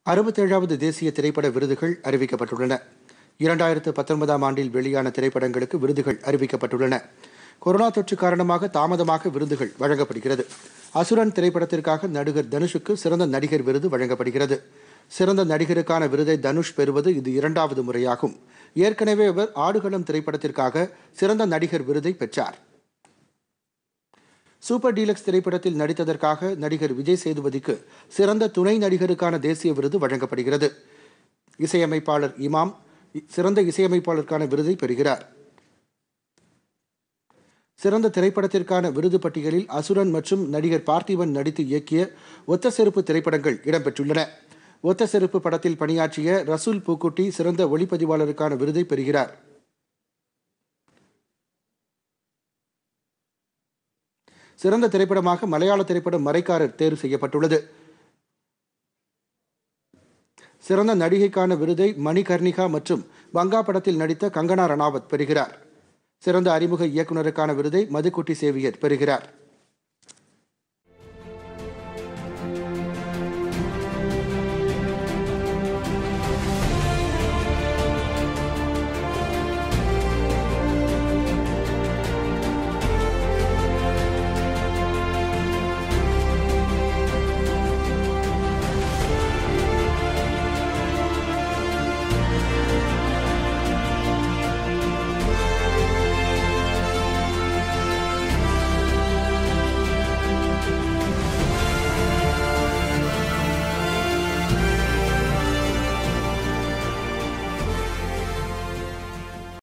அறுபத்தேழாவது தேசிய திரைப்பட விருதுகள் அறிவிக்கப்பட்டுள்ளன இரண்டாயிரத்து பத்தொன்பதாம் ஆண்டில் வெளியான திரைப்படங்களுக்கு விருதுகள் அறிவிக்கப்பட்டுள்ளன கொரோனா தொற்று காரணமாக தாமதமாக விருதுகள் வழங்கப்படுகிறது அசுரன் திரைப்படத்திற்காக நடிகர் தனுஷுக்கு சிறந்த நடிகர் விருது வழங்கப்படுகிறது சிறந்த நடிகருக்கான விருதை தனுஷ் பெறுவது இது இரண்டாவது முறையாகும் ஏற்கனவே அவர் ஆடுகளம் திரைப்படத்திற்காக சிறந்த நடிகர் விருதை பெற்றார் சூப்பர் டீலக்ஸ் திரைப்படத்தில் நடித்ததற்காக நடிகர் விஜய் சேதுபதிக்கு சிறந்த துணை நடிகருக்கான தேசிய விருது வழங்கப்படுகிறது இசையமைப்பாளர் இமாம் சிறந்த இசையமைப்பாளருக்கான விருதை பெறுகிறார் சிறந்த திரைப்படத்திற்கான விருது பட்டியலில் அசுரன் மற்றும் நடிகர் பார்த்திபன் நடித்து இயக்கிய ஒத்த செருப்பு திரைப்படங்கள் இடம்பெற்றுள்ளன ஒத்த செருப்பு படத்தில் பணியாற்றிய ரசூல் பூக்குட்டி சிறந்த ஒளிப்பதிவாளருக்கான விருதை பெறுகிறார் சிறந்த திரைப்படமாக மலையாள திரைப்படம் மறைக்காரர் தேர்வு செய்யப்பட்டுள்ளது சிறந்த நடிகைக்கான விருதை மணிகர்ணிகா மற்றும் வங்கா படத்தில் நடித்த கங்கனா ரணாவத் பெறுகிறார் சிறந்த அறிமுக இயக்குநருக்கான விருதை மதுக்குட்டி சேவியர் பெறுகிறார்